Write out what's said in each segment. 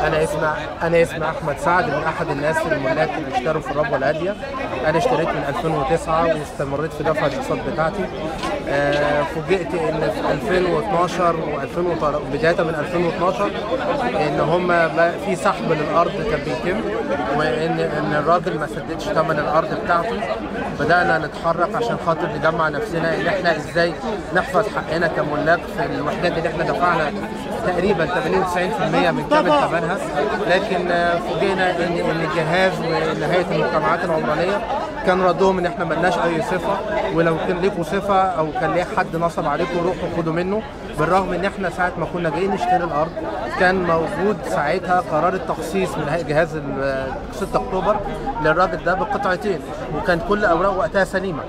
انا اسمي انا اسمي احمد سعد من احد الناس الملاك اللي اشتروا في الربوه الهاديه انا اشتريت من 2009 واستمريت في دفع الاقساط بتاعتي آه، فوجئت ان في 2012 و2000 بدايه من 2012 ان هم بقى في سحب للارض كان بيتم وان ان الراجل ما سددش ثمن الارض بتاعته بدانا نتحرك عشان خاطر نجمع نفسنا ان احنا ازاي نحفظ حقنا كملاك في الوحدات اللي احنا دفعنا تقريبا 80 90% من كامل ثمنها لكن آه، فوجئنا ان ان الجهاز ونهايه المجتمعات العمرانيه كان ردهم ان احنا ملناش اي صفه ولو كان ليكوا صفه او كان ليه حد نصب عليكم روحوا خدوا منه بالرغم ان احنا ساعه ما كنا جايين نشتري الارض كان موجود ساعتها قرار التخصيص من هيئة جهاز ال 6 اكتوبر للراجل ده بقطعتين وكان كل اوراق وقتها سليمه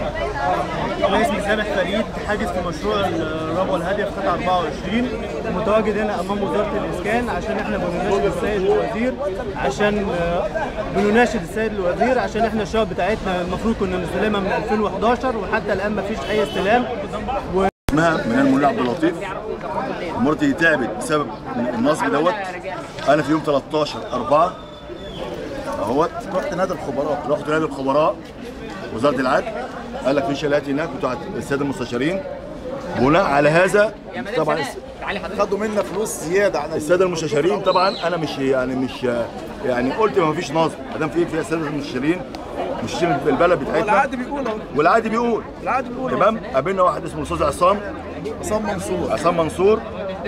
انا اسمي سامح فريد حاجز في مشروع الربوه الهاديه في قطعه 24 متواجد هنا امام وزاره الاسكان عشان احنا بنناشد السيد الوزير عشان آه، بنناشد السيد الوزير عشان احنا الشقق بتاعتنا المفروض كنا نستلمها من 2011 وحتى الان ما فيش اي استلام و اسمها من المولى عبد اللطيف مرتي تعبت بسبب النصب دوت انا في يوم 13 4 اهوت رحت نادي الخبراء رحت نادي الخبراء وزاره العدل قال لك في شاليهات هناك بتوع الساده المستشارين بناء على هذا طبعا خدوا منا فلوس زياده عن الساده المستشارين طبعا انا مش يعني مش يعني قلت ما فيش نصب ما دام في في الساده المستشارين مستشارين البلد بتاعتنا العقد بيقول اهو والعادي بيقول العقد بيقول تمام قابلنا واحد اسمه الاستاذ عصام عصام منصور عصام منصور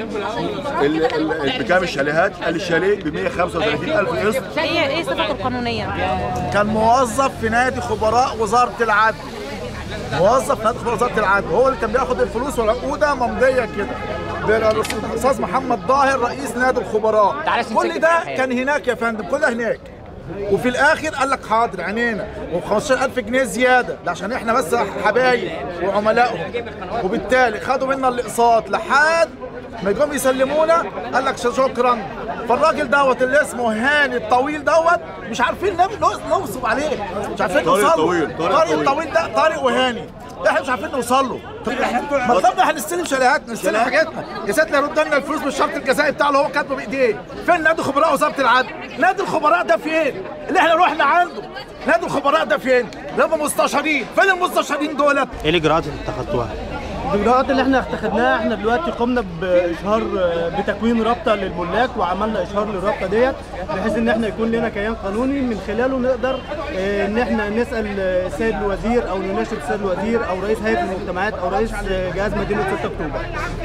ال- ال- ال- بكام الشاليهات؟ قال الشاليه ب 135000 قسط هي ايه صفته القانونيه؟ كان موظف في نادي خبراء وزاره العدل موظف في نادي خبراء وزاره العدل هو اللي كان بياخد الفلوس والعقوده ممضيه كده ده الاستاذ محمد ظاهر رئيس نادي الخبراء كل ده كان هناك يا فندم كل ده هناك وفي الاخر قال لك حاضر عينينا و15000 جنيه زياده ده عشان احنا بس حبايب وعملائهم وبالتالي خدوا منا الاقساط لحد ما جم يسلمونا قال لك شكرا فالراجل دوت اللي اسمه هاني الطويل دوت مش عارفين نم- نو- نوصف عليه مش عارفين طارق نوصل طويل، له طارق طارق طويل. الطويل ده طارق وهاني احنا مش عارفين نوصل له طب احنا مطلبنا هنستلم شاليهاتنا نستلم حاجاتنا يا سيدنا يرد لنا الفلوس بالشرط الجزائي بتاعه اللي هو كاتبه بايديه فين نادي خبراء وزاره العدل نادي الخبراء ده فين اللي احنا رحنا عنده نادي الخبراء ده فين اللي هم مستشارين فين المستشارين دولت ايه الاجراءات اللي اتخذتوها؟ الاجراءات اللي احنا اتخذناها احنا دلوقتي قمنا باشهار بتكوين رابطه للملاك وعملنا اشهار للرابطه ديت بحيث ان احنا يكون لنا كيان قانوني من خلاله نقدر اه، ان احنا نسال السيد الوزير او نناشد السيد الوزير او رئيس هيئه المجتمعات او رئيس جهاز مدينه 6 اكتوبر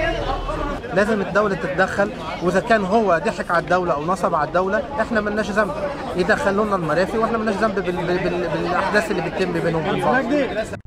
لازم الدولة تتدخل وإذا كان هو ضحك على الدولة أو نصب على الدولة إحنا ملناش ذنب يدخلوا لنا المرافي وإحنا ملناش ذنب بال- بال- بال- بالأحداث اللي بتتم بينهم وبين بعض